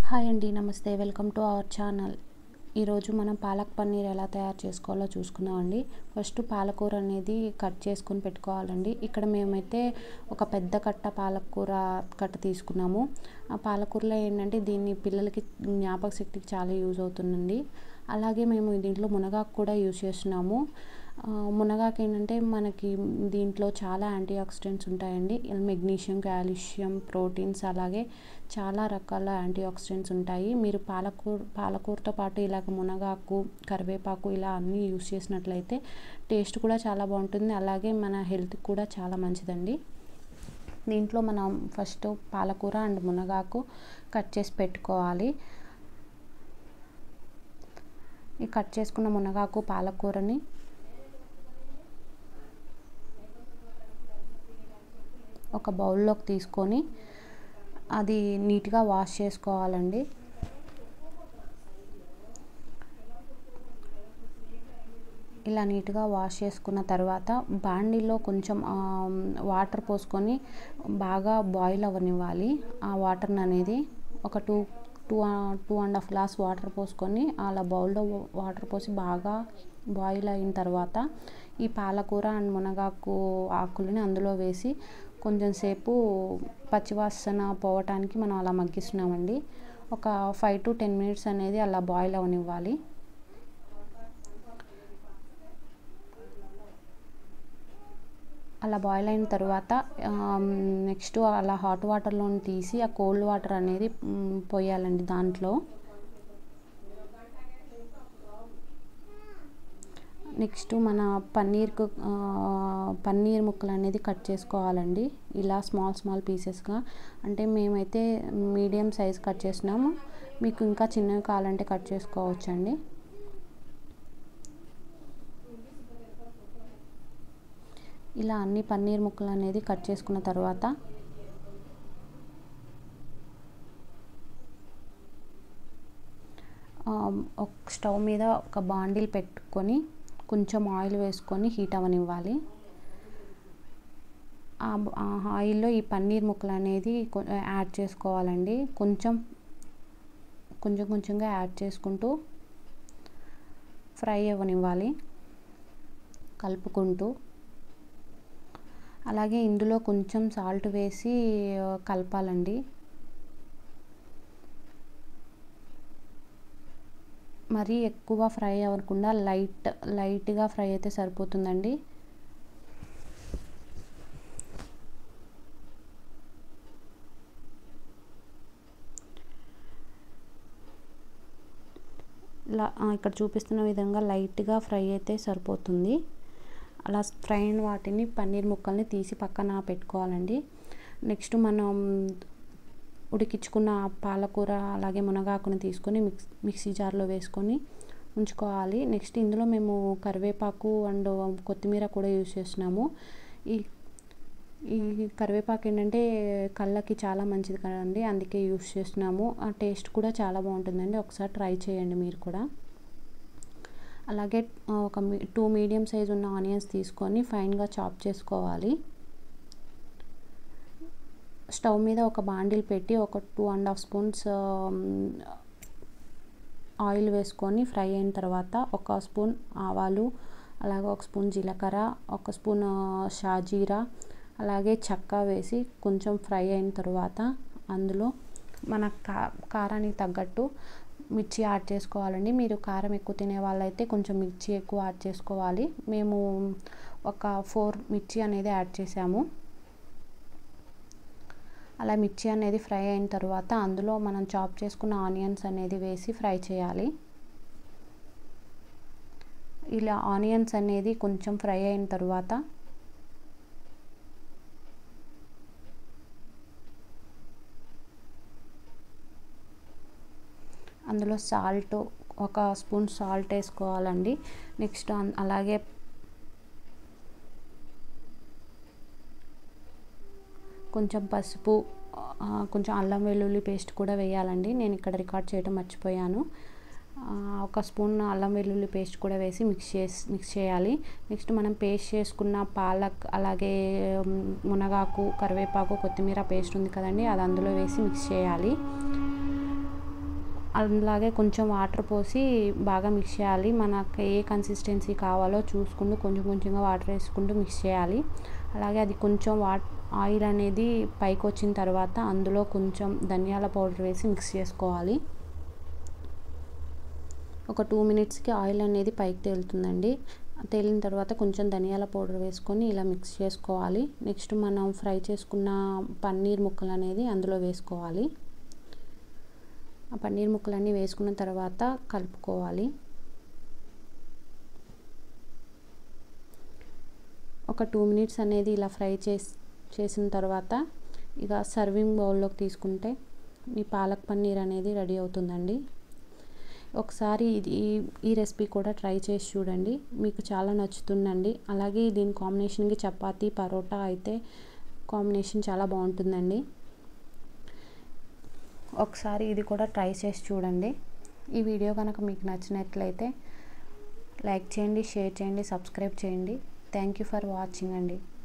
hi అండి నమస్తే welcome to our channel ఈరోజు మనం పాలక్ పన్నీర్ ఎలా తయారు చేసుకోవాలో చూసుకుందామండి ఫస్ట్ పాలకూర అనేది కట్ చేసుకొని పెట్టుకోవాలండి ఇక్కడ మేమైతే ఒక పెద్ద కట్ట పాలకూర కట్ట తీసుకున్నాము ఆ పాలకూరలో ఏంటంటే దీన్ని పిల్లలకి జ్ఞాపక శక్తికి చాలా యూజ్ అవుతుందండి అలాగే మేము దీంట్లో మునగాకు కూడా యూజ్ చేస్తున్నాము ఆ, మునగాకు ఏంటంటే మనకి దీంట్లో చాలా యాంటీ ఆక్సిడెంట్స్ ఉంటాయండి మెగ్నీషియం కాల్షియం ప్రోటీన్స్ అలాగే చాలా రకాల యాంటీ ఆక్సిడెంట్స్ ఉంటాయి మీరు పాలకూర పాలకూరతో పాటు ఇలాగ మునగాకు కరివేపాకు ఇలా అన్నీ యూస్ చేసినట్లయితే టేస్ట్ కూడా చాలా బాగుంటుంది అలాగే మన హెల్త్కి కూడా చాలా మంచిదండి దీంట్లో మనం ఫస్ట్ పాలకూర అండ్ మునగాకు కట్ చేసి పెట్టుకోవాలి ఈ కట్ చేసుకున్న మునగాకు పాలకూరని ఒక బౌల్లోకి తీసుకొని అది నీట్గా వాష్ చేసుకోవాలండి ఇలా నీట్గా వాష్ చేసుకున్న తర్వాత బాండీలో కొంచెం ఆ, వాటర్ పోసుకొని బాగా బాయిల్ అవ్వనివ్వాలి ఆ వాటర్ అనేది ఒక two two two and half glass water పోసుకొని అలా బౌల్లో వాటర్ పోసి బాగా బాయిల్ అయిన తర్వాత ఈ పాలకూర అండ్ మునగాకు ఆకులని అందులో వేసి కొంచెం సేపు పచ్చివాసన పోవటానికి మనం అలా మగ్గిస్తున్నామండి ఒక ఫైవ్ టు టెన్ మినిట్స్ అనేది అలా బాయిల్ అవనివ్వాలి అలా బాయిల్ అయిన తర్వాత నెక్స్ట్ అలా హాట్ వాటర్లో తీసి ఆ కోల్డ్ వాటర్ అనేది మ్, పోయాలండి దాంట్లో నెక్స్ట్ మన పన్నీర్కు ఆ, పన్నీర్ ముక్కలు అనేది కట్ చేసుకోవాలండి ఇలా స్మాల్ స్మాల్ పీసెస్గా అంటే మేమైతే మీడియం సైజ్ కట్ చేసినాము మీకు ఇంకా చిన్నవి కావాలంటే కట్ చేసుకోవచ్చండి ఇలా అన్ని పన్నీర్ ముక్కలు అనేది కట్ చేసుకున్న తర్వాత ఆ, ఒక స్టవ్ మీద ఒక బాండిల్ పెట్టుకొని కొంచెం ఆయిల్ వేసుకొని హీట్ అవ్వనివ్వాలి ఆ బ- ఆ ఆయిల్లో ఈ పన్నీర్ ముక్కలు అనేది కొ- యాడ్ చేసుకోవాలండి కొంచెం కొంచెం కొంచెంగా యాడ్ చేసుకుంటూ ఫ్రై అవ్వనివ్వాలి కలుపుకుంటూ అలాగే ఇందులో కొంచెం సాల్ట్ వేసి ఆ, కలపాలండి మరీ ఎక్కువ ఫ్రై అవ్వకుండా లైట్ లైట్గా ఫ్రై అయితే సరిపోతుందండి లా ఆ, ఇక్కడ చూపిస్తున్న విధంగా లైట్గా ఫ్రై అయితే సరిపోతుంది అలా ఫ్రై అయిన వాటిని పన్నీర్ ముక్కల్ని తీసి పక్కన పెట్టుకోవాలండి నెక్స్ట్ మనం ఉడికించుకున్న పాలకూర అలాగే మునగాకుని తీసుకొని మిక్స్ మిక్సీ జార్లో వేసుకొని ఉంచుకోవాలి నెక్స్ట్ ఇందులో మేము కరివేపాకు అండ్ కొత్తిమీర కూడా యూజ్ చేస్తున్నాము ఈ ఈ కరివేపాకు ఏంటంటే కళ్ళకి చాలా మంచిది కదండి అందుకే యూస్ చేస్తున్నాము ఆ టేస్ట్ కూడా చాలా బాగుంటుందండి ఒకసారి ట్రై చేయండి మీరు కూడా అలాగే ఆ, ఒక టూ మీడియం సైజ్ ఉన్న ఆనియన్స్ తీసుకొని ఫైన్గా చాప్ చేసుకోవాలి స్టవ్ మీద ఒక బాండిల్ పెట్టి ఒక two and half spoons oil వేసుకొని ఫ్రై అయిన తర్వాత ఒక స్పూన్ ఆవాలు అలాగే ఒక స్పూన్ జీలకర్ర ఒక స్పూన్ ఆ, షాజీరా అలాగే చెక్క వేసి కొంచెం ఫ్రై అయిన తర్వాత అందులో మన కా కారానికి తగ్గట్టు మిర్చి యాడ్ చేసుకోవాలండి మీరు కారం ఎక్కువ తినే వాళ్ళైతే కొంచెం మిర్చి ఎక్కువ యాడ్ చేసుకోవాలి మేము ఒక ఫోర్ మిర్చి అనేది యాడ్ చేసాము అలా మిర్చి అనేది ఫ్రై అయిన తర్వాత అందులో మనం చాప్ చేసుకున్న ఆనియన్స్ అనేది వేసి ఫ్రై చేయాలి ఇలా ఆనియన్స్ అనేది కొంచెం ఫ్రై అయిన తర్వాత అందులో సాల్ట్ ఒక స్పూన్ సాల్ట్ వేసుకోవాలండి నెక్స్ట్ అన్- అలాగే కొంచెం పసుపు ఆ, కొంచెం అల్లం వెల్లుల్లి పేస్ట్ కూడా వేయాలండి నేను ఇక్కడ రికార్డ్ చేయడం మర్చిపోయాను ఆ, ఒక స్పూన్ అల్లం వెల్లుల్లి పేస్ట్ కూడా వేసి మిక్స్ చేసి మిక్స్ చేయాలి నెక్స్ట్ మనం పేస్ట్ చేసుకున్న పాలక్ అలాగే మ్, మునగాకు కరివేపాకు కొత్తిమీర పేస్ట్ ఉంది కదండి అది అందులో వేసి మిక్స్ చేయాలి అలాగే కొంచెం వాటర్ పోసి బాగా మిక్స్ చేయాలి మనకు ఏ కన్సిస్టెన్సీ కావాలో చూసుకుంటూ కొంచెం కొంచెంగా వాటర్ వేసుకుంటూ మిక్స్ చేయాలి అలాగే అది కొంచెం వా ఆయిల్ అనేది పైకి వచ్చిన తర్వాత అందులో కొంచెం ధనియాల పౌడర్ వేసి మిక్స్ చేసుకోవాలి ఒక టూ మినిట్స్కి ఆయిల్ అనేది పైకి తేలుతుందండి తేలిన తర్వాత కొంచెం ధనియాల పౌడర్ వేసుకొని ఇలా మిక్స్ చేసుకోవాలి నెక్స్ట్ మనం ఫ్రై చేసుకున్న పన్నీర్ ముక్కలు అనేది అందులో వేసుకోవాలి ఆ పన్నీర్ ముక్కలన్నీ వేసుకున్న తర్వాత కలుపుకోవాలి ఒక టూ మినిట్స్ అనేది ఇలా ఫ్రై చేసి చేసిన తర్వాత ఇక సర్వింగ్ బౌల్లోకి తీసుకుంటే మీ పాలక్ పన్నీర్ అనేది రెడీ అవుతుందండి ఒకసారి ఇది ఈ రెసిపీ కూడా ట్రై చేసి చూడండి మీకు చాలా నచ్చుతుందండి అలాగే దీని కాంబినేషన్కి చపాతీ పరోటా అయితే కాంబినేషన్ చాలా బాగుంటుందండి ఒకసారి ఇది కూడా ట్రై చేసి చూడండి ఈ వీడియో కనుక మీకు నచ్చినట్లయితే లైక్ చేయండి షేర్ చేయండి సబ్స్క్రైబ్ చేయండి థ్యాంక్ యూ ఫర్ వాచింగ్ అండి